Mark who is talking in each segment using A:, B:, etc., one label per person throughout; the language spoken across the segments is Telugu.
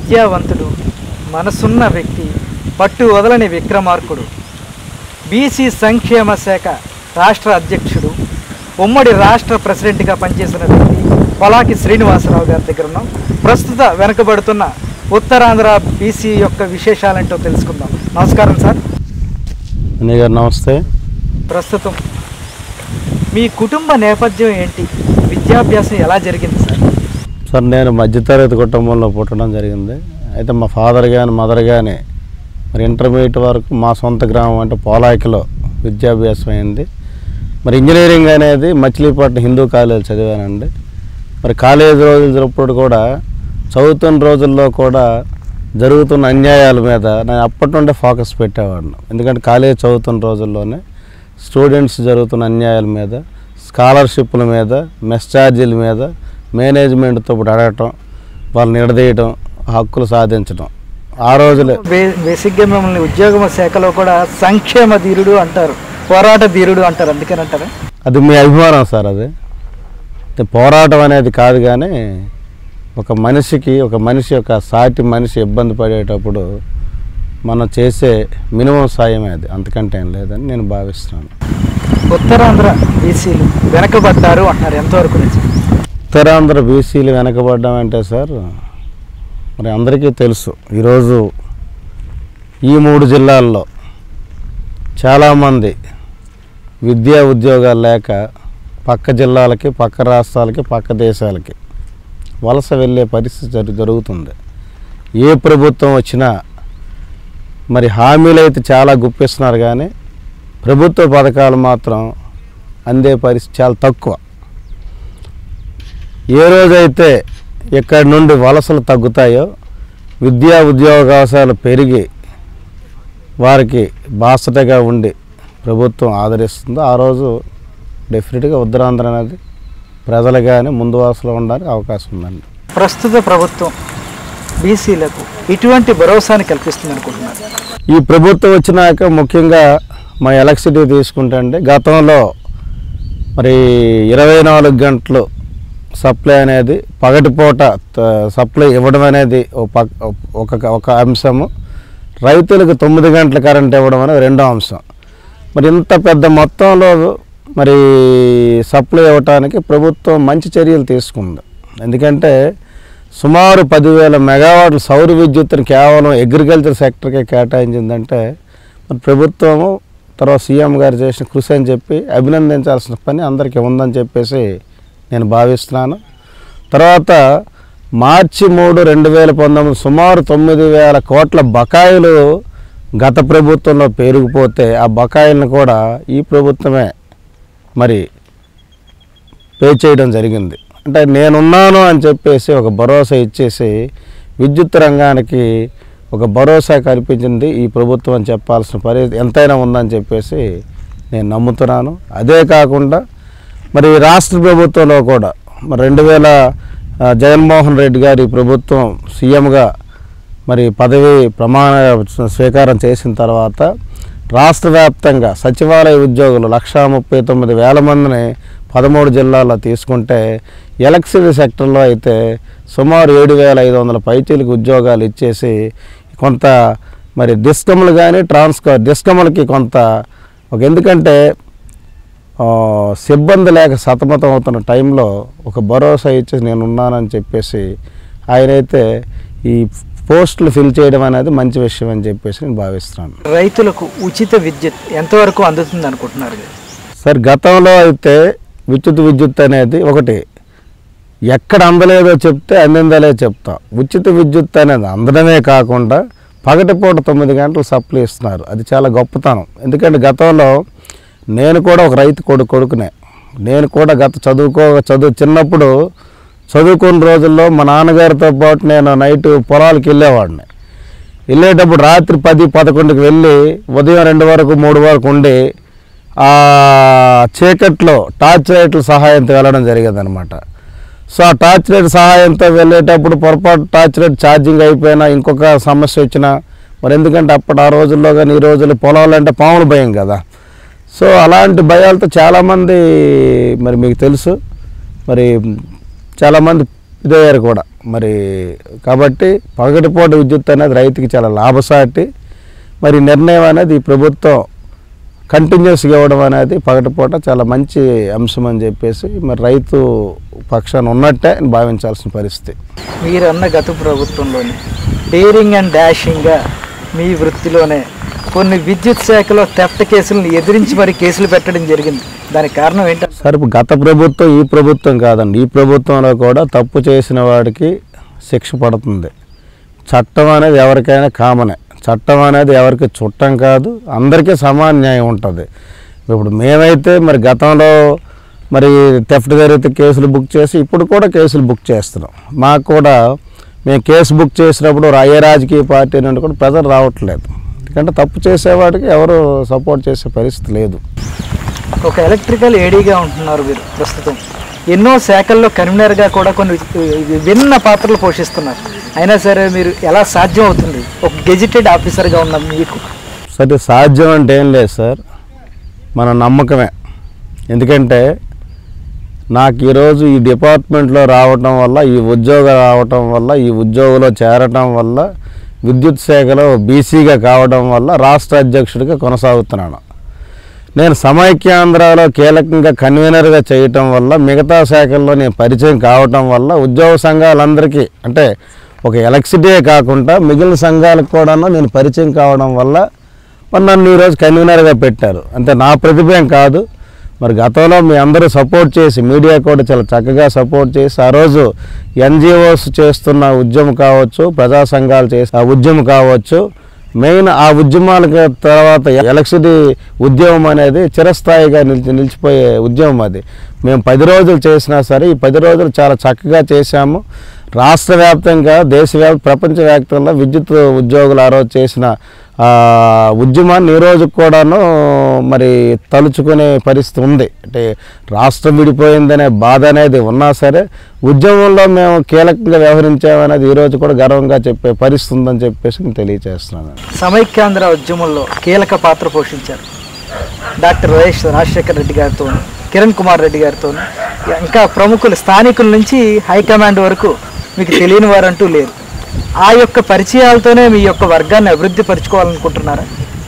A: విద్యావంతుడు మనసున్న వ్యక్తి పట్టు వదలని విక్రమార్కుడు బీసీ సంక్షేమ శాఖ రాష్ట్ర అధ్యక్షుడు ఉమ్మడి రాష్ట్ర ప్రెసిడెంట్గా పనిచేసిన వ్యక్తి పొలాకి శ్రీనివాసరావు గారి దగ్గర ఉన్నాం ప్రస్తుత వెనుకబడుతున్న ఉత్తరాంధ్ర బీసీ యొక్క విశేషాలేంటో తెలుసుకుందాం నమస్కారం సార్
B: అన్నయ్య గారు నమస్తే
A: ప్రస్తుతం మీ కుటుంబ నేపథ్యం ఏంటి విద్యాభ్యాసం ఎలా జరిగింది సార్
B: సార్ నేను మధ్యతరగతి కుటుంబంలో పుట్టడం జరిగింది అయితే మా ఫాదర్ కానీ మదర్ కానీ మరి ఇంటర్మీడియట్ వరకు మా సొంత గ్రామం అంటే పోలాకిలో విద్యాభ్యాసం అయింది మరి ఇంజనీరింగ్ అనేది మచిలీపట్నం హిందూ కాలేజ్ చదివానండి మరి కాలేజ్ రోజులప్పుడు కూడా చదువుతున్న రోజుల్లో కూడా జరుగుతున్న అన్యాయాల మీద నేను అప్పటి నుండే ఫోకస్ పెట్టేవాడిని ఎందుకంటే కాలేజ్ చదువుతున్న రోజుల్లోనే స్టూడెంట్స్ జరుగుతున్న అన్యాయాల మీద స్కాలర్షిప్ల మీద మెస్ ఛార్జీల మీద మేనేజ్మెంట్తో ఇప్పుడు అడగటం వాళ్ళని నిడదీయటం హక్కులు సాధించడం ఆ రోజులే
A: బే- బేసిక్గా మిమ్మల్ని ఉద్యోగ శాఖలో కూడా సంక్షేమ ధీరుడు అంటారు పోరాట ధీరుడు అంటారు అందుకని అంటారా
B: అది మీ అభిమానం సార్ అది అంటే పోరాటం అనేది కాదు కానీ ఒక మనిషికి ఒక మనిషి యొక్క సాటి మనిషి ఇబ్బంది పడేటప్పుడు మనం చేసే మినిమం సాయమే అది అంతకంటే ఏం లేదని నేను భావిస్తున్నాను
A: ఉత్తరాంధ్ర బీసీలు వెనకబడ్డారు అంటున్నారు ఎంతవరకు నిజం
B: ఉత్తరాంధ్ర బీసీలు వెనకబడ్డం అంటే సార్ మరి అందరికీ తెలుసు ఈరోజు ఈ మూడు జిల్లాల్లో చాలామంది విద్యా ఉద్యోగాలు లేక పక్క జిల్లాలకి పక్క రాష్ట్రాలకి పక్క దేశాలకి వలస వెళ్ళే పరిస్థితి జరు జరుగుతుంది ఏ ప్రభుత్వం వచ్చినా మరి హామీలు అయితే చాలా గుప్పిస్తున్నారు కానీ ప్రభుత్వ పథకాలు మాత్రం అందే పరిస్థితి చాలా తక్కువ ఏ రోజైతే ఇక్కడి నుండి వలసలు తగ్గుతాయో విద్యా ఉద్యోగావకాశాలు పెరిగి వారికి బాసటగా ఉండి ప్రభుత్వం ఆదరిస్తుందో ఆ రోజు డెఫినెట్గా ఉత్తరాంధ్ర అనేది ప్రజలు కానీ ముందు వరుసలో ఉండడానికి అవకాశం ఉందండి
A: ప్రస్తుత ప్రభుత్వం బీసీలకు ఇటువంటి భరోసాని కల్పిస్తుంది అనుకుంటున్నారు
B: ఈ ప్రభుత్వం వచ్చినాక ముఖ్యంగా మా ఎలక్ట్రిసిటీ తీసుకుంటే అండి గతంలో మరి ఇరవై నాలుగు గంటలు సప్లై అనేది పగటిపూట త- సప్లై ఇవ్వడం అనేది ఒక పక్- ఒక ఒక అంశము రైతులకు తొమ్మిది గంటల కరెంట్ ఇవ్వడం అనేది రెండో అంశం మరి ఇంత పెద్ద మొత్తంలో మరి సప్లై ఇవ్వటానికి ప్రభుత్వం మంచి చర్యలు తీసుకుంది ఎందుకంటే సుమారు పదివేల మెగావాట్ల సౌర విద్యుత్తుని కేవలం అగ్రికల్చర్ సెక్టర్కే కేటాయించిందంటే మరి ప్రభుత్వము తర్వాత సీఎం గారు చేసిన కృషి అని చెప్పి అభినందించాల్సిన పని అందరికీ ఉందని చెప్పేసి నేను భావిస్తున్నాను తర్వాత మార్చి మూడు రెండు వేల పంతొమ్మిది సుమారు తొమ్మిది వేల కోట్ల బకాయిలు గత ప్రభుత్వంలో పెరిగిపోతే ఆ బకాయిలను కూడా ఈ ప్రభుత్వమే మరి పే చేయడం జరిగింది అంటే నేనున్నాను అని చెప్పేసి ఒక భరోసా ఇచ్చేసి విద్యుత్ రంగానికి ఒక భరోసా కల్పించింది ఈ ప్రభుత్వం అని చెప్పాల్సిన పరి ఎంతైనా ఉందని చెప్పేసి నేను నమ్ముతున్నాను అదే కాకుండా మరి రాష్ట్ర ప్రభుత్వంలో కూడా మరి రెండు వేల ఆ, జగన్మోహన్ రెడ్డి గారి ప్రభుత్వం సీఎంగా మరి పదవి ప్రమాణ స్వీకారం చేసిన తర్వాత రాష్ట్ర వ్యాప్తంగా సచివాలయ ఉద్యోగులు లక్షా ముప్పై తొమ్మిది వేల మందిని పదమూడు జిల్లాల్లో తీసుకుంటే ఎలక్ట్రిసిటీ సెక్టర్లో అయితే సుమారు ఏడు వేల ఐదు వందల పైచీలకు ఉద్యోగాలు ఇచ్చేసి కొంత మరి డిస్కమ్లు కానీ ట్రాన్స్కో డిస్కమ్లకి కొంత ఒక ఎందుకంటే ఆ, సిబ్బంది లేక సతమతం అవుతున్న టైంలో ఒక భరోసా ఇచ్చి నేను ఉన్నానని చెప్పేసి ఆయనైతే ఈ పోస్టులు ఫిల్ చేయడం అనేది మంచి విషయం అని చెప్పేసి నేను భావిస్తున్నాను
A: రైతులకు ఉచిత విద్యుత్ ఎంతవరకు అందుతుంది అనుకుంటున్నారు
B: సార్ గతంలో అయితే విద్యుత్ విద్యుత్ అనేది ఒకటి ఎక్కడ అందలేదో చెప్తే అందిందలే చెప్తాం ఉచిత విద్యుత్ అనేది అందడమే కాకుండా పగటిపూట తొమ్మిది గంటలు సప్లై ఇస్తున్నారు అది చాలా గొప్పతనం ఎందుకంటే గతంలో నేను కూడా ఒక రైతు కొడుకు కొడుకునే నేను కూడా గత చదువుకో చదువు చిన్నప్పుడు చదువుకున్న రోజుల్లో మా నాన్నగారితో పాటు నేను నైట్ పొలాలకు వెళ్ళేవాడిని వెళ్ళేటప్పుడు రాత్రి పది పదకొండుకి వెళ్ళి ఉదయం రెండు వరకు మూడు వరకు ఉండి ఆ చీకట్లో టార్చ్ లైట్ల సహాయంతో వెళ్ళడం జరిగేది అనమాట సో ఆ టార్చ్ లైట్ సహాయంతో వెళ్ళేటప్పుడు పొరపాటు టార్చ్ లైట్ ఛార్జింగ్ అయిపోయినా ఇంకొక సమస్య వచ్చినా మరి ఎందుకంటే అప్పుడు ఆ రోజుల్లో కానీ ఈ రోజుల్లో పొలాలు అంటే పాములు భయం కదా సో అలాంటి భయాలతో చాలామంది మరి మీకు తెలుసు మరి చాలామంది ఇదయ్యారు కూడా మరి కాబట్టి పగటిపూట విద్యుత్ అనేది రైతుకి చాలా లాభసాటి మరి నిర్ణయం అనేది ఈ ప్రభుత్వం కంటిన్యూస్గా ఇవ్వడం అనేది పగటిపూట చాలా మంచి అంశం అని చెప్పేసి మరి రైతు పక్షాన ఉన్నట్టే అని భావించాల్సిన పరిస్థితి
A: మీరన్న గత ప్రభుత్వంలోనే డేరింగ్ అండ్ డాషింగ్గా మీ వృత్తిలోనే కొన్ని విద్యుత్ శాఖలో థెఫ్ట్ కేసులను ఎదిరించి మరి కేసులు పెట్టడం జరిగింది దానికి కారణం ఏంటంటే
B: సరే ఇప్పుడు గత ప్రభుత్వం ఈ ప్రభుత్వం కాదండి ఈ ప్రభుత్వంలో కూడా తప్పు చేసిన వాడికి శిక్ష పడుతుంది చట్టం అనేది ఎవరికైనా కామనే చట్టం అనేది ఎవరికి చుట్టం కాదు అందరికీ సమాన న్యాయం ఉంటుంది ఇప్పుడు మేమైతే మరి గతంలో మరి థెఫ్ట్ జరిగితే కేసులు బుక్ చేసి ఇప్పుడు కూడా కేసులు బుక్ చేస్తున్నాం మాకు కూడా మేము కేసు బుక్ చేసినప్పుడు రా- ఏ రాజకీయ పార్టీ నుండి కూడా ప్రజలు రావట్లేదు ఎందుకంటే తప్పు చేసేవాడికి ఎవరు సపోర్ట్ చేసే పరిస్థితి లేదు
A: ఒక ఎలక్ట్రికల్ ఏడీగా ఉంటున్నారు మీరు ప్రస్తుతం ఎన్నో శాఖల్లో కన్వీనర్గా కూడా కొన్ని విభిన్న పాత్రలు పోషిస్తున్నారు అయినా సరే మీరు ఎలా సాధ్యం అవుతుంది ఒక గెజిటెడ్ ఆఫీసర్గా ఉన్న మీకు
B: సరే సాధ్యం అంటే ఏం లేదు సార్ మన నమ్మకమే ఎందుకంటే నాకు ఈరోజు ఈ డిపార్ట్మెంట్లో రావటం వల్ల ఈ ఉద్యోగం రావటం వల్ల ఈ ఉద్యోగంలో చేరటం వల్ల విద్యుత్ శాఖలో బీసీగా కావడం వల్ల రాష్ట్ర అధ్యక్షుడిగా కొనసాగుతున్నాను నేను సమైక్యాంధ్రలో కీలకంగా కన్వీనర్గా చేయటం వల్ల మిగతా శాఖల్లో నేను పరిచయం కావటం వల్ల ఉద్యోగ సంఘాలందరికీ అంటే ఒక ఎలక్సిటీయే కాకుండా మిగిలిన సంఘాలకు కూడాను నేను పరిచయం కావడం వల్ల మరి నన్ను ఈరోజు కన్వీనర్గా పెట్టారు అంటే నా ప్రతిభ ఏం కాదు మరి గతంలో మీ అందరూ సపోర్ట్ చేసి మీడియా కూడా చాలా చక్కగా సపోర్ట్ చేసి ఆ రోజు ఎన్జిఓస్ చేస్తున్న ఉద్యమం కావచ్చు ప్రజా సంఘాలు చేసే ఆ ఉద్యమం కావచ్చు మెయిన్ ఆ ఉద్యమాలకు తర్వాత ఎలక్ట్రిసిటీ ఉద్యమం అనేది చిరస్థాయిగా నిలిచి నిలిచిపోయే ఉద్యమం అది మేము పది రోజులు చేసినా సరే ఈ పది రోజులు చాలా చక్కగా చేశాము రాష్ట్ర వ్యాప్తంగా దేశవ్యాప్త ప్రపంచవ్యాప్తంగా విద్యుత్ ఉద్యోగులు ఆ రోజు చేసిన ఆ, ఉద్యమాన్ని ఈ రోజు కూడాను మరి తలుచుకునే పరిస్థితి ఉంది అంటే రాష్ట్రం విడిపోయిందనే బాధ అనేది ఉన్నా సరే ఉద్యమంలో మేము కీలకంగా వ్యవహరించామనేది ఈరోజు కూడా గర్వంగా చెప్పే పరిస్థితి ఉందని చెప్పేసి నేను తెలియజేస్తున్నాను
A: సమైక్యాంధ్ర ఉద్యమంలో కీలక పాత్ర పోషించారు డాక్టర్ వైఎస్ రాజశేఖర రెడ్డి గారితో కిరణ్ కుమార్ రెడ్డి గారితో ఇంకా ప్రముఖులు స్థానికుల నుంచి హైకమాండ్ వరకు మీకు తెలియని వారంటూ లేరు ఆ యొక్క పరిచయాలతోనే మీ యొక్క వర్గాన్ని అభివృద్ధి పరచుకోవాలనుకుంటున్నారా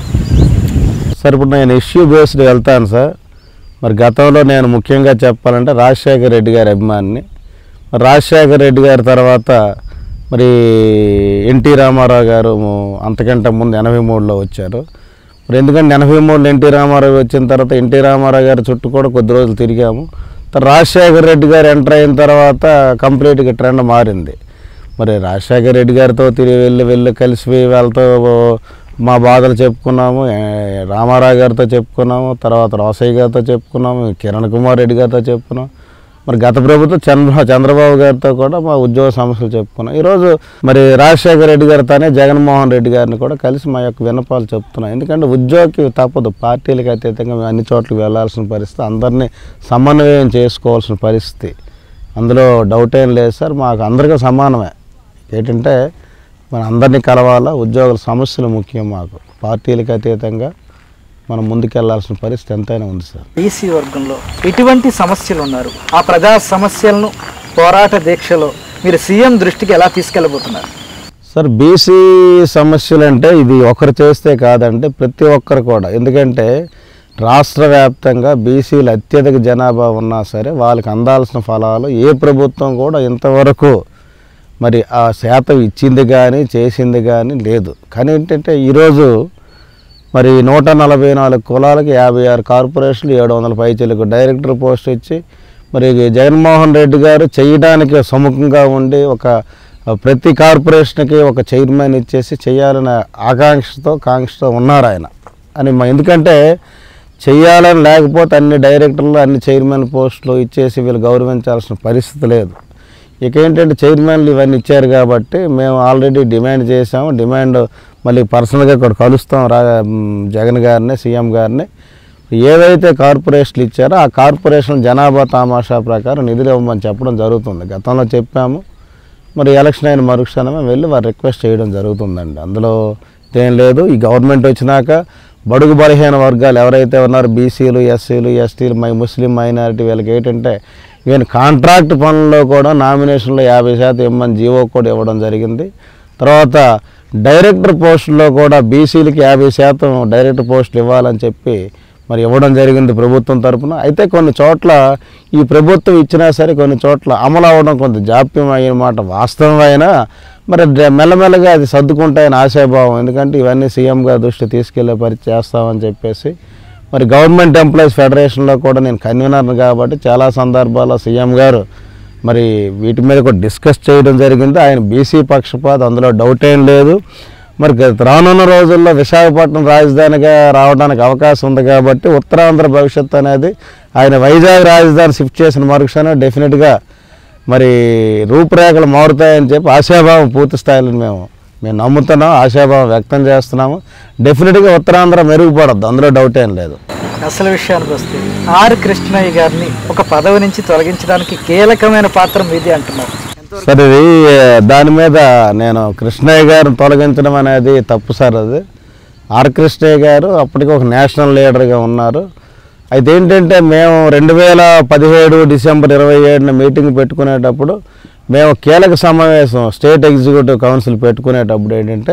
B: సార్ ఇప్పుడు నేను ఇష్యూ బేస్డ్ వెళ్తాను సార్ మరి గతంలో నేను ముఖ్యంగా చెప్పాలంటే రాజశేఖర రెడ్డి గారి అభిమానిని మరి రాజశేఖర రెడ్డి గారి తర్వాత మరి ఎన్టీ రామారావు గారు అంతకంటే ముందు ఎనభై మూడులో వచ్చారు మరి ఎందుకంటే ఎనభై మూడులో ఎన్టీ రామారావు వచ్చిన తర్వాత ఎన్టీ రామారావు గారి చుట్టూ కూడా కొద్ది రోజులు తిరిగాము తర్వాత రాజశేఖర రెడ్డి గారు ఎంటర్ అయిన తర్వాత కంప్లీట్గా ట్రెండ్ మారింది మరి రాజశేఖర రెడ్డి గారితో తిరిగి వెళ్ళి వెళ్ళి కలిసి వాళ్ళతో మా బాధలు చెప్పుకున్నాము ఏ, రామారావు గారితో చెప్పుకున్నాము తర్వాత రోసయ్య గారితో చెప్పుకున్నాము కిరణ్ కుమార్ రెడ్డి గారితో చెప్పుకున్నాం మరి గత ప్రభుత్వం చంద్ర చంద్రబాబు గారితో కూడా మా ఉద్యోగ సమస్యలు చెప్పుకున్నాం ఈరోజు మరి రాజశేఖర రెడ్డి గారితోనే జగన్మోహన్ రెడ్డి గారిని కూడా కలిసి మా యొక్క విన్నపాలు చెప్తున్నాం ఎందుకంటే ఉద్యోగికి తప్పదు పార్టీలకు అతీతంగా మేము అన్ని చోట్లకి వెళ్ళాల్సిన పరిస్థితి అందరినీ సమన్వయం చేసుకోవాల్సిన పరిస్థితి అందులో డౌట్ ఏం లేదు సార్ మాకు అందరికీ సమానమే ఏంటంటే మన అందరినీ కలవాలా ఉద్యోగుల సమస్యలు ముఖ్యం మాకు పార్టీలకు అతీతంగా మనం ముందుకెళ్లాల్సిన పరిస్థితి ఎంతైనా ఉంది సార్
A: బీసీ వర్గంలో ఎటువంటి సమస్యలు ఉన్నారు ఆ ప్రజా సమస్యలను పోరాట దీక్షలో మీరు సీఎం దృష్టికి ఎలా తీసుకెళ్ళబోతున్నారు
B: సార్ బీసీ సమస్యలు అంటే ఇది ఒకరు చేస్తే కాదంటే ప్రతి ఒక్కరు కూడా ఎందుకంటే రాష్ట్ర వ్యాప్తంగా బీసీలు అత్యధిక జనాభా ఉన్నా సరే వాళ్ళకి అందాల్సిన ఫలాలు ఏ ప్రభుత్వం కూడా ఇంతవరకు మరి ఆ శాతం ఇచ్చింది కానీ చేసింది కానీ లేదు కానీ ఏంటంటే ఈరోజు మరి నూట నలభై నాలుగు కులాలకి యాభై ఆరు కార్పొరేషన్లు ఏడు వందల పైచీలకు డైరెక్టర్ పోస్ట్ ఇచ్చి మరి జగన్మోహన్ రెడ్డి గారు చేయడానికి సముఖంగా ఉండి ఒక ప్రతి కార్పొరేషన్కి ఒక చైర్మన్ ఇచ్చేసి చేయాలనే ఆకాంక్షతో కాంక్షతో ఉన్నారు ఆయన అని మా ఎందుకంటే చెయ్యాలని లేకపోతే అన్ని డైరెక్టర్లు అన్ని చైర్మన్ పోస్టులు ఇచ్చేసి వీళ్ళు గౌరవించాల్సిన పరిస్థితి లేదు ఇక ఏంటంటే చైర్మన్లు ఇవన్నీ ఇచ్చారు కాబట్టి మేము ఆల్రెడీ డిమాండ్ చేసాము డిమాండ్ మళ్ళీ పర్సనల్గా ఇక్కడ కలుస్తాం రా మ్, జగన్ గారిని సీఎం గారిని ఏవైతే కార్పొరేషన్లు ఇచ్చారో ఆ కార్పొరేషన్ జనాభా తామాషా ప్రకారం నిధులు ఇవ్వమని చెప్పడం జరుగుతుంది గతంలో చెప్పాము మరి ఎలక్షన్ అయిన మరుక్షణమే వెళ్ళి వారు రిక్వెస్ట్ చేయడం జరుగుతుందండి అందులో ఏం లేదు ఈ గవర్నమెంట్ వచ్చినాక బడుగు బలహీన వర్గాలు ఎవరైతే ఉన్నారో బీసీలు ఎస్సీలు ఎస్టీలు మై ముస్లిం మైనారిటీ వీళ్ళకి ఏంటంటే ఈవెన్ కాంట్రాక్ట్ పనుల్లో కూడా నామినేషన్లో యాభై శాతం ఇమ్మని జీవో కూడా ఇవ్వడం జరిగింది తర్వాత డైరెక్టర్ పోస్టుల్లో కూడా బీసీలకి యాభై శాతం డైరెక్టర్ పోస్టులు ఇవ్వాలని చెప్పి మరి ఇవ్వడం జరిగింది ప్రభుత్వం తరపున అయితే కొన్ని చోట్ల ఈ ప్రభుత్వం ఇచ్చినా సరే కొన్ని చోట్ల అమలు అవ్వడం కొంత జాప్యం అయిన మాట వాస్తవం అయినా మరి డ- మెల్లమెల్లగా అది సర్దుకుంటాయని ఆశాభావం ఎందుకంటే ఇవన్నీ సీఎం గారి దృష్టి తీసుకెళ్లే పరి చేస్తామని చెప్పేసి మరి గవర్నమెంట్ ఎంప్లాయీస్ ఫెడరేషన్లో కూడా నేను కన్వీనర్ని కాబట్టి చాలా సందర్భాల్లో సీఎం గారు మరి వీటి మీద కూడా డిస్కస్ చేయడం జరిగింది ఆయన బీసీ పక్షపాత అందులో డౌట్ ఏం లేదు మరి గత- రానున్న రోజుల్లో విశాఖపట్నం రాజధానిగా రావడానికి అవకాశం ఉంది కాబట్టి ఉత్తరాంధ్ర భవిష్యత్తు అనేది ఆయన వైజాగ్ రాజధాని షిఫ్ట్ చేసిన మరుక్షణం డెఫినెట్గా మరి రూపురేఖలు మారుతాయని చెప్పి ఆశాభావం పూర్తి స్థాయిలో మేము మేము నమ్ముతున్నాం ఆశాభావం వ్యక్తం చేస్తున్నాము డెఫినెట్గా ఉత్తరాంధ్ర మెరుగుపడద్దు అందులో డౌట్ ఏం లేదు
A: అసలు విషయానికి వస్తే ఆర్ కృష్ణయ్య గారిని ఒక పదవి నుంచి తొలగించడానికి కీలకమైన పాత్ర మీది అంటున్నారు
B: సరే ఇది దాని మీద నేను కృష్ణయ్య గారిని తొలగించడం అనేది తప్పు సార్ అది ఆర్ కృష్ణయ్య గారు అప్పటికి ఒక నేషనల్ లీడర్గా ఉన్నారు అయితే ఏంటంటే మేము రెండు వేల పదిహేడు డిసెంబర్ ఇరవై ఏడున మీటింగ్ పెట్టుకునేటప్పుడు మేము కీలక సమావేశం స్టేట్ ఎగ్జిక్యూటివ్ కౌన్సిల్ పెట్టుకునేటప్పుడు ఏంటంటే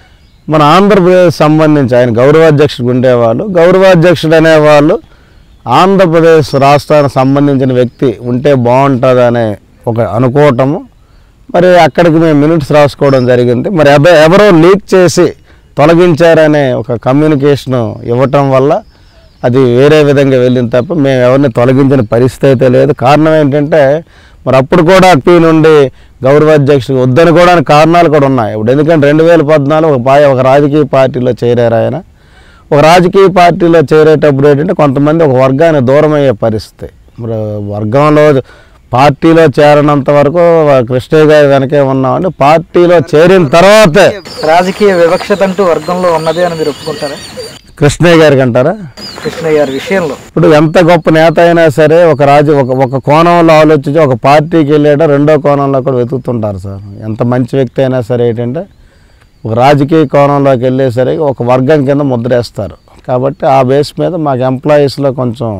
B: మన ఆంధ్రప్రదేశ్ సంబంధించి ఆయన గౌరవాధ్యక్షుడు ఉండేవాళ్ళు గౌరవాధ్యక్షుడు అనేవాళ్ళు ఆంధ్రప్రదేశ్ రాష్ట్రానికి సంబంధించిన వ్యక్తి ఉంటే బాగుంటుంది అనే ఒక అనుకోవటము మరి అక్కడికి మేము మినిట్స్ రాసుకోవడం జరిగింది మరి ఎవ- ఎవరో లీక్ చేసి తొలగించారనే ఒక కమ్యూనికేషన్ ఇవ్వటం వల్ల అది వేరే విధంగా వెళ్ళింది తప్ప మేము ఎవరిని తొలగించిన పరిస్థితి అయితే లేదు కారణం ఏంటంటే మరి అప్పుడు కూడా పీ నుండి గౌరవాధ్యక్షుడు వద్దని కూడా కారణాలు కూడా ఉన్నాయి ఇప్పుడు ఎందుకంటే రెండు వేల పద్నాలుగు ఒక పా- ఒక రాజకీయ పార్టీలో చేరారు ఆయన ఒక రాజకీయ పార్టీలో చేరేటప్పుడు ఏంటంటే కొంతమంది ఒక వర్గానికి దూరం అయ్యే పరిస్థితి మరి వర్గంలో పార్టీలో చేరనంత వరకు కృష్ణయ్య గారి వెనకే ఉన్నామండి పార్టీలో చేరిన తర్వాతే
A: రాజకీయ వివక్షత అంటూ వర్గంలో ఉన్నదే అని మీరు ఒప్పుకుంటారా
B: కృష్ణయ్య గారికి అంటారా
A: కృష్ణయ్య గారి విషయంలో
B: ఇప్పుడు ఎంత గొప్ప నేత అయినా సరే ఒక రాజు ఒక ఒక కోణంలో ఆలోచించి ఒక పార్టీకి వెళ్ళాడో రెండో కోణంలో కూడా వెతుకుతుంటారు సార్ ఎంత మంచి వ్యక్తి అయినా సరే ఏంటంటే ఒక రాజకీయ కోణంలోకి వెళ్ళేసరికి ఒక వర్గం కింద ముద్రేస్తారు కాబట్టి ఆ బేస్ మీద మాకు ఎంప్లాయీస్లో కొంచెం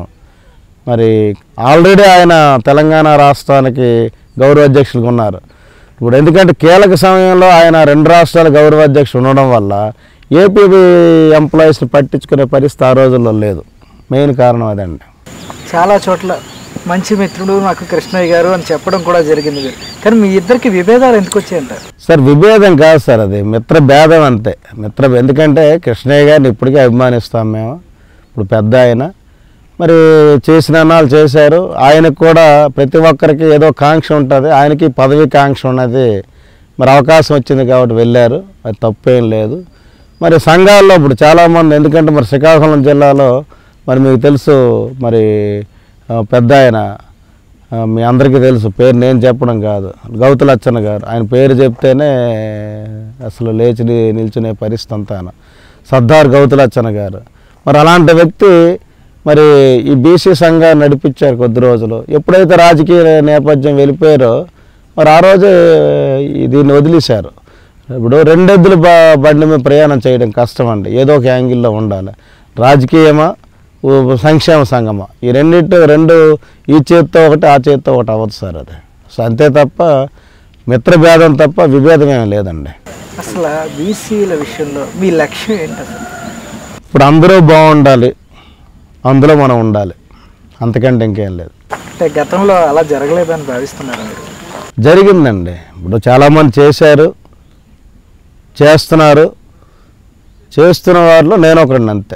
B: మరి ఆల్రెడీ ఆయన తెలంగాణ రాష్ట్రానికి గౌరవాధ్యక్షులుగా ఉన్నారు ఇప్పుడు ఎందుకంటే కీలక సమయంలో ఆయన రెండు రాష్ట్రాల గౌరవాధ్యక్షుడు ఉండడం వల్ల ఏపీ ఎంప్లాయీస్ని పట్టించుకునే పరిస్థితి ఆ రోజుల్లో లేదు మెయిన్ కారణం అదండి
A: చాలా చోట్ల మంచి మిత్రుడు నాకు కృష్ణయ్య గారు అని చెప్పడం కూడా జరిగింది మీరు కానీ మీ ఇద్దరికి విభేదాలు ఎందుకు వచ్చాయంటారు
B: సార్ విభేదం కాదు సార్ అది మిత్ర భేదం అంతే మిత్ర ఎందుకంటే కృష్ణయ్య గారిని ఇప్పటికీ అభిమానిస్తాం మేము ఇప్పుడు పెద్ద ఆయన మరి చేసిన అన్నాలు చేశారు ఆయనకు కూడా ప్రతి ఒక్కరికి ఏదో కాంక్ష ఉంటుంది ఆయనకి పదవి కాంక్ష ఉన్నది మరి అవకాశం వచ్చింది కాబట్టి వెళ్ళారు అది తప్పేం లేదు మరి సంఘాల్లో ఇప్పుడు చాలామంది ఎందుకంటే మరి శ్రీకాకుళం జిల్లాలో మరి మీకు తెలుసు మరి ఆ, పెద్ద ఆయన ఆ, మీ అందరికీ తెలుసు పేరు నేను చెప్పడం కాదు గౌతులచ్చన్న గారు ఆయన పేరు చెప్తేనే అసలు లేచి ని- నిల్చునే పరిస్థితి అంతా సర్దార్ గౌతులచ్చన్న గారు మరి అలాంటి వ్యక్తి మరి ఈ బీసీ సంఘాన్ని నడిపించారు కొద్ది రోజులు ఎప్పుడైతే రాజకీయ నేపథ్యం వెళ్ళిపోయారో మరి ఆ రోజే ఈ దీన్ని వదిలేశారు ఇప్పుడు రెండెద్దుల బ బండి మీద ప్రయాణం చేయడం కష్టం అండి ఏదో ఒక యాంగిల్లో ఉండాలి రాజకీయమా ఓ సంక్షేమ సంఘమా ఈ రెండింటి రెండు ఈ చేత్తో ఒకటి ఆ చేత్తో ఒకటి అవ్వదు సార్ అది సో అంతే తప్ప మిత్రభేదం తప్ప విభేదం ఏమీ లేదండి
A: అసలు బీసీల విషయంలో మీ లక్ష్యం ఏంటి అసలు
B: ఇప్పుడు అందరూ బాగుండాలి అందులో మనం ఉండాలి అంతకంటే ఇంకేం లేదు
A: అంటే గతంలో అలా జరగలేదని భావిస్తున్నారు మీరు
B: జరిగిందండి ఇప్పుడు చాలామంది చేశారు చేస్తున్నారు చేస్తున్న వారిలో నేను ఒకడిని అంతే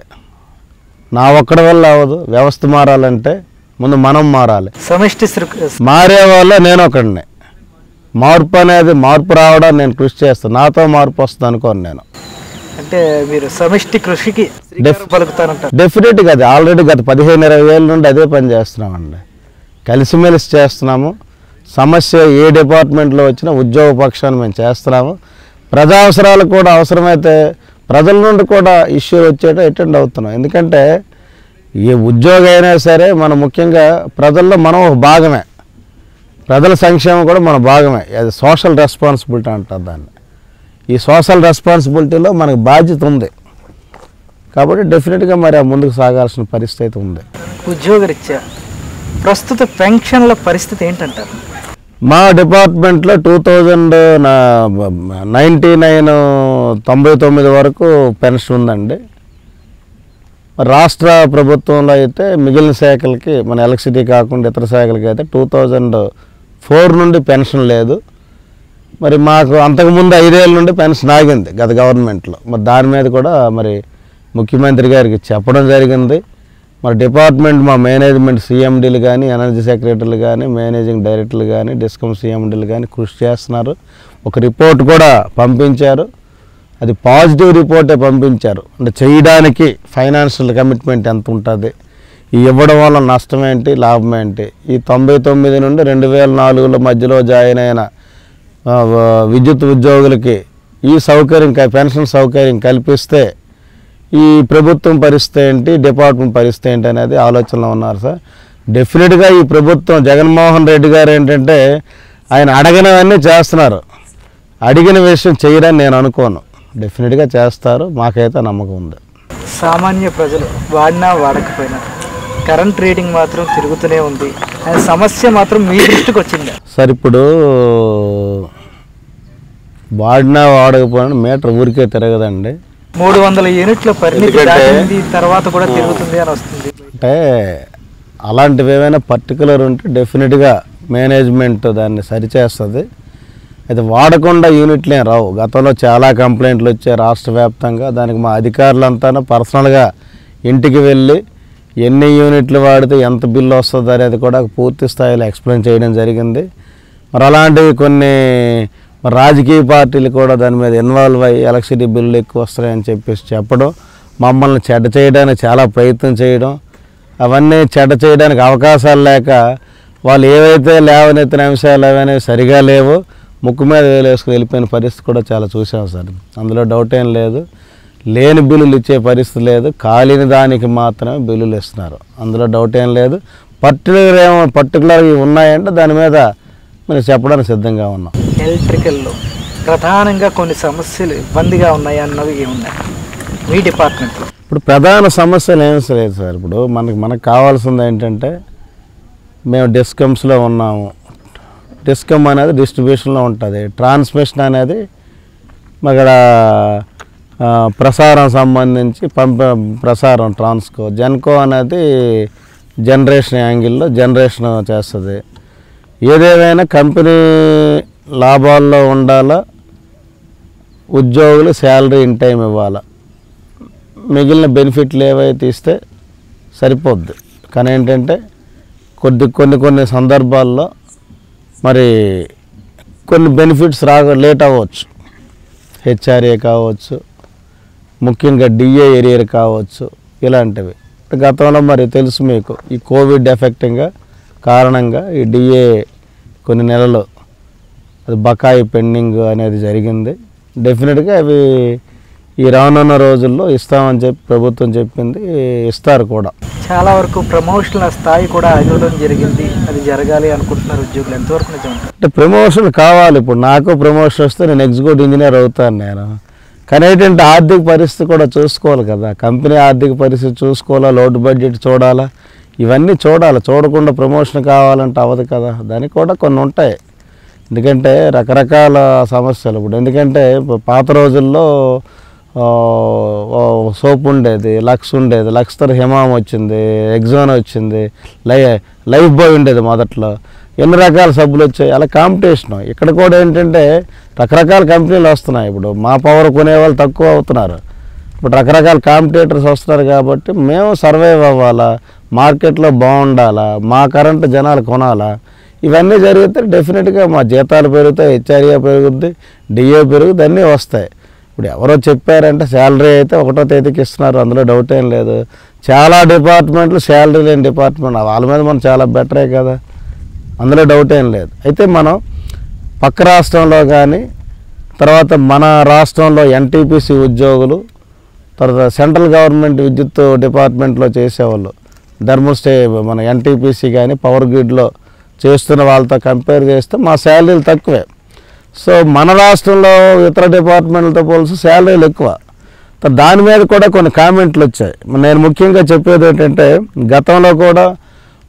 B: నా ఒక్కడి వల్ల అవ్వదు వ్యవస్థ మారాలంటే ముందు మనం మారాలి
A: సమిష్టి శృ-
B: మారే వాళ్ళ నేను ఒకడిని మార్పు అనేది మార్పు రావడానికి నేను కృషి చేస్తాను నాతో మార్పు వస్తుంది అనుకోను నేను
A: అంటే మీరు సమిష్టి కృషికి శ్రీకారం పలుకుతానంటారు
B: డెఫినెట్గా అది ఆల్రెడీ గత పదిహేను ఇరవై ఏళ్ళ నుండి అదే పని చేస్తున్నామండి కలిసిమెలిసి చేస్తున్నాము సమస్య ఏ డిపార్ట్మెంట్లో వచ్చినా ఉద్యోగ పక్షాన్ని మేము చేస్తున్నాము ప్రజా అవసరాలకు కూడా అవసరమైతే ప్రజల నుండి కూడా ఇష్యూ వచ్చేట అటెండ్ అవుతున్నాం ఎందుకంటే ఏ ఉద్యోగం అయినా సరే మనం ముఖ్యంగా ప్రజల్లో మనం ఒక భాగమే ప్రజల సంక్షేమం కూడా మన భాగమే అది సోషల్ రెస్పాన్సిబిలిటీ అంటారు దాన్ని ఈ సోషల్ రెస్పాన్సిబిలిటీలో మనకు బాధ్యత ఉంది కాబట్టి డెఫినెట్గా మరి ఆ ముందుకు సాగాల్సిన పరిస్థితి అయితే ఉంది
A: ఉద్యోగరీత్యా ప్రస్తుత పెన్షన్ల పరిస్థితి ఏంటంటారు
B: మా డిపార్ట్మెంట్లో టూ థౌజండ్ నైంటీ నైన్ తొంభై తొమ్మిది వరకు పెన్షన్ ఉందండి రాష్ట్ర ప్రభుత్వంలో అయితే మిగిలిన శాఖలకి మన ఎలక్ట్రిసిటీ కాకుండా ఇతర శాఖలకి అయితే టూ థౌజండ్ ఫోర్ నుండి పెన్షన్ లేదు మరి మాకు అంతకుముందు ఐదేళ్ళ నుండి పెన్షన్ ఆగింది గత గవర్నమెంట్లో మరి దాని మీద కూడా మరి ముఖ్యమంత్రి గారికి చెప్పడం జరిగింది మరి డిపార్ట్మెంట్ మా మేనేజ్మెంట్ సీఎండీలు కానీ ఎనర్జీ సెక్రటరీలు కానీ మేనేజింగ్ డైరెక్టర్లు కానీ డిస్కమ్ సీఎండీలు కానీ కృషి చేస్తున్నారు ఒక రిపోర్ట్ కూడా పంపించారు అది పాజిటివ్ రిపోర్టే పంపించారు అంటే చేయడానికి ఫైనాన్షియల్ కమిట్మెంట్ ఎంత ఉంటుంది ఈ ఇవ్వడం వల్ల నష్టం ఏంటి లాభం ఏంటి ఈ తొంభై తొమ్మిది నుండి రెండు వేల నాలుగులో మధ్యలో జాయిన్ అయిన ఆ, వ- విద్యుత్ ఉద్యోగులకి ఈ సౌకర్యం క- పెన్షన్ సౌకర్యం కల్పిస్తే ఈ ప్రభుత్వం పరిస్థితి ఏంటి డిపార్ట్మెంట్ పరిస్థితి ఏంటి అనేది ఆలోచనలో ఉన్నారు సార్ డెఫినెట్గా ఈ ప్రభుత్వం జగన్మోహన్ రెడ్డి గారు ఏంటంటే ఆయన అడగనవన్నీ చేస్తున్నారు అడిగిన విషయం చేయరని నేను అనుకోను డెఫినెట్గా చేస్తారు మాకైతే నమ్మకం ఉంది
A: సామాన్య ప్రజలు వాడినా వాడకపోయినా కరెంట్ రీడింగ్ మాత్రం తిరుగుతూనే ఉంది అనే సమస్య మాత్రం మీ దృష్టికి వచ్చింది
B: సార్ ఇప్పుడు వాడినా వాడకపోయినా మీటర్ ఊరికే తిరగదండి
A: మూడు వందల యూనిట్ల పరిమితి
B: ఎందుకంటే-
A: దాటింది తర్వాత కూడా తిరుగుతుంది అని వస్తుంది
B: అంటే అలాంటివి ఏమైనా పర్టికులర్ ఉంటే డెఫినెట్గా మేనేజ్మెంట్ దాన్ని సరిచేస్తుంది అయితే వాడకుండా యూనిట్లు ఏం రావు గతంలో చాలా కంప్లైంట్లు వచ్చాయి రాష్ట్ర వ్యాప్తంగా దానికి మా అధికారులంతా పర్సనల్గా ఇంటికి వెళ్ళి ఎన్ని యూనిట్లు వాడితే ఎంత బిల్లు వస్తుంది అనేది కూడా పూర్తి స్థాయిలో ఎక్స్ప్లెయిన్ చేయడం జరిగింది మరి అలాంటివి కొన్ని మరి రాజకీయ పార్టీలు కూడా దాని మీద ఇన్వాల్వ్ అయ్యి ఎలక్ట్రిసిటీ బిల్లులు ఎక్కువ వస్తాయని చెప్పేసి చెప్పడం మమ్మల్ని చెడ్డ చేయడానికి చాలా ప్రయత్నం చేయడం అవన్నీ చెడ్డ చేయడానికి అవకాశాలు లేక వాళ్ళు ఏవైతే లేవనెత్తిన అంశాలు అవన్నీ సరిగా లేవు ముక్కు మీద వేలు వేసుకుని వెళ్ళిపోయిన పరిస్థితి కూడా చాలా చూసాం సార్ అందులో డౌట్ ఏం లేదు లేని బిల్లులు ఇచ్చే పరిస్థితి లేదు కాలిన దానికి మాత్రమే బిల్లులు ఇస్తున్నారు అందులో డౌట్ ఏం లేదు పర్టికులర్ ఏమో పర్టికులర్గా ఉన్నాయంటే దాని మీద మేము చెప్పడానికి సిద్ధంగా ఉన్నాం
A: ఎలక్ట్రికల్లో ప్రధానంగా కొన్ని సమస్యలు ఇబ్బందిగా ఉన్నాయి అన్నవి ఏమున్నాయి మీ డిపార్ట్మెంట్లో
B: ఇప్పుడు ప్రధాన సమస్యలు ఏం లేదు సార్ ఇప్పుడు మనకి మనకు కావాల్సింది ఏంటంటే మేము డిస్కమ్స్లో ఉన్నాము డిస్కమ్ అనేది డిస్ట్రిబ్యూషన్లో ఉంటుంది ట్రాన్స్మిషన్ అనేది అక్కడ ఆ, ప్రసారం సంబంధించి పంప ప్రసారం ట్రాన్స్కో జెన్కో అనేది జనరేషన్ యాంగిల్లో జనరేషన్ చేస్తుంది ఏదేమైనా కంపెనీ లాభాల్లో ఉండాలా ఉద్యోగులు శాలరీ ఇన్ టైం ఇవ్వాలా మిగిలిన బెనిఫిట్లు ఏవైతే ఇస్తే సరిపోద్ది కానీ ఏంటంటే కొద్ది కొన్ని కొన్ని సందర్భాల్లో మరి కొన్ని బెనిఫిట్స్ రాక లేట్ అవ్వచ్చు హెచ్ఆర్ఏ కావచ్చు ముఖ్యంగా డిఏ ఏరియర్ కావచ్చు ఇలాంటివి గతంలో మరి తెలుసు మీకు ఈ కోవిడ్ ఎఫెక్టింగ్గా కారణంగా ఈ డిఏ కొన్ని నెలలు అది బకాయి పెండింగ్ అనేది జరిగింది డెఫినెట్గా అవి ఈ రానున్న రోజుల్లో ఇస్తామని చెప్పి ప్రభుత్వం చెప్పింది ఇస్తారు కూడా
A: చాలా వరకు ప్రమోషన్ల స్థాయి కూడా అగవడం జరిగింది అది జరగాలి అనుకుంటున్నారు ఉద్యోగులు ఎంతవరకు నిజం అంటారు?
B: అంటే ప్రమోషన్ కావాలి ఇప్పుడు నాకు ప్రమోషన్ వస్తే నేను ఎగ్జిక్యూటివ్ ఇంజనీర్ అవుతాను నేను కానీ ఏంటంటే ఆర్థిక పరిస్థితి కూడా చూసుకోవాలి కదా కంపెనీ ఆర్థిక పరిస్థితి చూసుకోవాలా లోటు బడ్జెట్ చూడాలా ఇవన్నీ చూడాలి చూడకుండా ప్రమోషన్ కావాలంటే అవ్వదు కదా దానికి కూడా కొన్ని ఉంటాయి ఎందుకంటే రకరకాల సమస్యలు ఇప్పుడు ఎందుకంటే ఇప్పుడు పాత రోజుల్లో ఆ, ఓ సోప్ ఉండేది లక్స్ ఉండేది లక్స్ తర్వాత హిమామ్ వచ్చింది ఎగ్జోన్ వచ్చింది లై లైఫ్ బాయ్ ఉండేది మొదట్లో ఎన్ని రకాల సబ్బులు వచ్చాయి అలా కాంపిటీషన్ ఇక్కడ కూడా ఏంటంటే రకరకాల కంపెనీలు వస్తున్నాయి ఇప్పుడు మా పవర్ కొనే వాళ్ళు తక్కువ అవుతున్నారు ఇప్పుడు రకరకాల కాంపిటేటర్స్ వస్తున్నారు కాబట్టి మేము సర్వైవ్ అవ్వాలా మార్కెట్లో బాగుండాలా మా కరెంట్ జనాలు కొనాలా ఇవన్నీ జరిగితే డెఫినెట్గా మా జీతాలు పెరుగుతాయి హెచ్ఆర్ఏ పెరుగుద్ది డిఏ పెరుగుద్ది అన్నీ వస్తాయి ఇప్పుడు ఎవరో చెప్పారంటే శాలరీ అయితే ఒకటో తేదీకి ఇస్తున్నారు అందులో డౌట్ ఏం లేదు చాలా డిపార్ట్మెంట్లు శాలరీ లేని డిపార్ట్మెంట్ వాళ్ళ మీద మనం చాలా బెటరే కదా అందులో డౌట్ ఏం లేదు అయితే మనం పక్క రాష్ట్రంలో కానీ తర్వాత మన రాష్ట్రంలో ఎన్టీపీసీ ఉద్యోగులు తర్వాత సెంట్రల్ గవర్నమెంట్ విద్యుత్ డిపార్ట్మెంట్లో చేసేవాళ్ళు థర్మల్ స్టే మన ఎన్టీపీసీ కానీ పవర్ గ్రిడ్లో చేస్తున్న వాళ్ళతో కంపేర్ చేస్తే మా శాలరీలు తక్కువే సో మన రాష్ట్రంలో ఇతర డిపార్ట్మెంట్లతో పోల్చి శాలరీలు ఎక్కువ త- దాని మీద కూడా కొన్ని కామెంట్లు వచ్చాయి నేను ముఖ్యంగా చెప్పేది ఏంటంటే గతంలో కూడా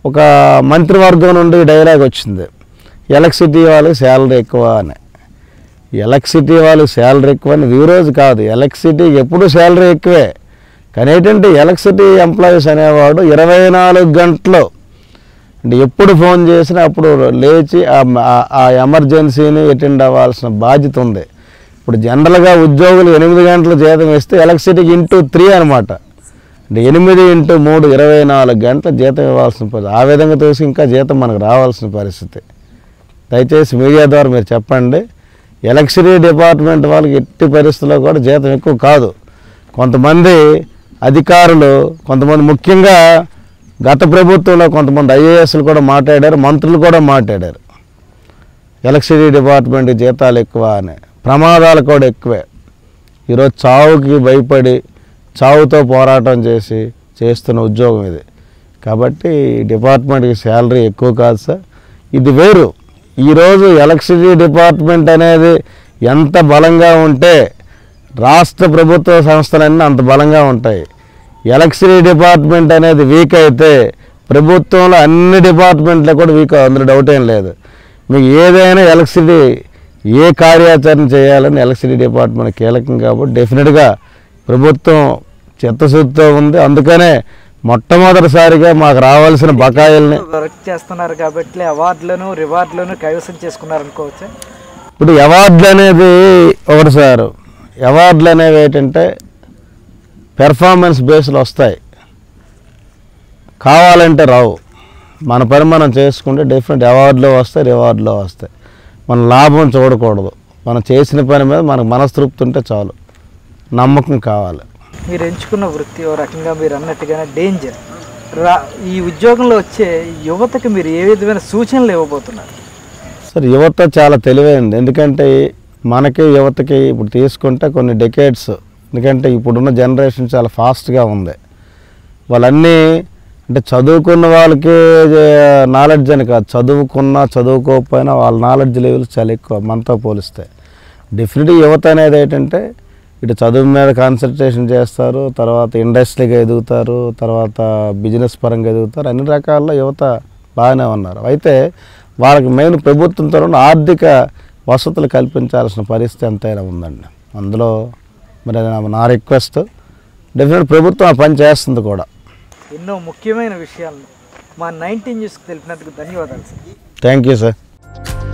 B: ఒక మంత్రివర్గం నుండి డైలాగ్ వచ్చింది ఎలక్ట్రిసిటీ వాళ్ళకి శాలరీ ఎక్కువ అని ఎలక్ట్రిసిటీ వాళ్ళకి శాలరీ ఎక్కువ అని ఈ రోజు కాదు ఎలక్ట్రిసిటీకి ఎప్పుడు శాలరీ ఎక్కువే కానీ ఏంటంటే ఎలక్ట్రిసిటీ ఎంప్లాయీస్ అనేవాడు ఇరవై నాలుగు గంటలు అంటే ఎప్పుడు ఫోన్ చేసినా అప్పుడు లేచి ఆ- ఆ- ఆ ఎమర్జెన్సీని అటెండ్ అవ్వాల్సిన బాధ్యత ఉంది ఇప్పుడు జనరల్గా ఉద్యోగులు ఎనిమిది గంటల జీతం ఇస్తే ఎలక్ట్రిసిటీకి ఇంటూ త్రీ అనమాట అంటే ఎనిమిది ఇంటూ మూడు ఇరవై నాలుగు గంటల జీతం ఇవ్వాల్సిన పరిస్థితి ఆ విధంగా చూసి ఇంకా జీతం మనకు రావాల్సిన పరిస్థితి దయచేసి మీడియా ద్వారా మీరు చెప్పండి ఎలక్ట్రిసిటీ డిపార్ట్మెంట్ వాళ్ళకి ఎట్టి పరిస్థితుల్లో కూడా జీతం ఎక్కువ కాదు కొంతమంది అధికారులు కొంతమంది ముఖ్యంగా గత ప్రభుత్వంలో కొంతమంది ఐఏఎస్లు కూడా మాట్లాడారు మంత్రులు కూడా మాట్లాడారు ఎలక్ట్రిసిటీ డిపార్ట్మెంట్ జీతాలు ఎక్కువ అని ప్రమాదాలు కూడా ఎక్కువే ఈరోజు చావుకి భయపడి చావుతో పోరాటం చేసి చేస్తున్న ఉద్యోగం ఇది కాబట్టి ఈ డిపార్ట్మెంట్కి శాలరీ ఎక్కువ కాదు సార్ ఇది వేరు ఈరోజు ఎలక్ట్రిసిటీ డిపార్ట్మెంట్ అనేది ఎంత బలంగా ఉంటే రాష్ట్ర ప్రభుత్వ సంస్థలన్నీ అంత బలంగా ఉంటాయి ఎలక్ట్రిసిటీ డిపార్ట్మెంట్ అనేది వీక్ అయితే ప్రభుత్వంలో అన్ని డిపార్ట్మెంట్లు కూడా వీక్ అందులో డౌట్ ఏం లేదు మీకు ఏదైనా ఎలక్ట్రిసిటీ ఏ కార్యాచరణ చేయాలని ఎలక్ట్రిసిటీ డిపార్ట్మెంట్ కీలకం కాబట్టి డెఫినెట్గా ప్రభుత్వం చిత్తశుద్ధితో ఉంది అందుకనే మొట్టమొదటిసారిగా మాకు రావాల్సిన బకాయిల్ని
A: వర్క్ చేస్తున్నారు కాబట్టి అవార్డులను రివార్డులను కైవసం చేసుకున్నారు అనుకోవచ్చా
B: ఇప్పుడు అవార్డులు అనేది ఒకటి సార్ అవార్డులు అనేవి ఏంటంటే పెర్ఫార్మెన్స్ బేస్లు వస్తాయి కావాలంటే రావు మన పని మనం చేసుకుంటే డిఫరెంట్ అవార్డులో వస్తాయి రివార్డులో వస్తాయి మన లాభం చూడకూడదు మనం చేసిన పని మీద మనకు మనస్తృప్తి ఉంటే చాలు నమ్మకం కావాలి
A: మీరు ఎంచుకున్న వృత్తి ఓ రకంగా మీరు అన్నట్టుగానే డేంజర్ రా ఈ ఉద్యోగంలో వచ్చే యువతకి మీరు ఏ విధమైన సూచనలు ఇవ్వబోతున్నారు
B: సార్ యువత చాలా తెలివైంది ఎందుకంటే మనకి యువతకి ఇప్పుడు తీసుకుంటే కొన్ని డెకేడ్స్ ఎందుకంటే ఇప్పుడున్న జనరేషన్ చాలా ఫాస్ట్గా ఉంది వాళ్ళన్నీ అంటే చదువుకున్న వాళ్ళకి నాలెడ్జ్ అని కాదు చదువుకున్నా చదువుకోకపోయినా వాళ్ళ నాలెడ్జ్ లెవెల్ చాలా ఎక్కువ మనతో పోలిస్తే డెఫినెట్గా యువత అనేది ఏంటంటే ఇటు చదువు మీద కాన్సన్ట్రేషన్ చేస్తారు తర్వాత ఇండస్ట్రీగా ఎదుగుతారు తర్వాత బిజినెస్ పరంగా ఎదుగుతారు అన్ని రకాల్లో యువత బాగానే ఉన్నారు అయితే వాళ్ళకి మెయిన్ ప్రభుత్వంతో ఉన్న ఆర్థిక వసతులు కల్పించాల్సిన పరిస్థితి ఎంతైనా ఉందండి అందులో మరి అది నా- నా రిక్వెస్ట్ డెఫినెట్ ప్రభుత్వం ఆ పని చేస్తుంది కూడా
A: ఎన్నో ముఖ్యమైన విషయాలను మా నైన్టీన్ న్యూస్కి తెలిపినందుకు ధన్యవాదాలు సార్
B: థ్యాంక్ యూ సార్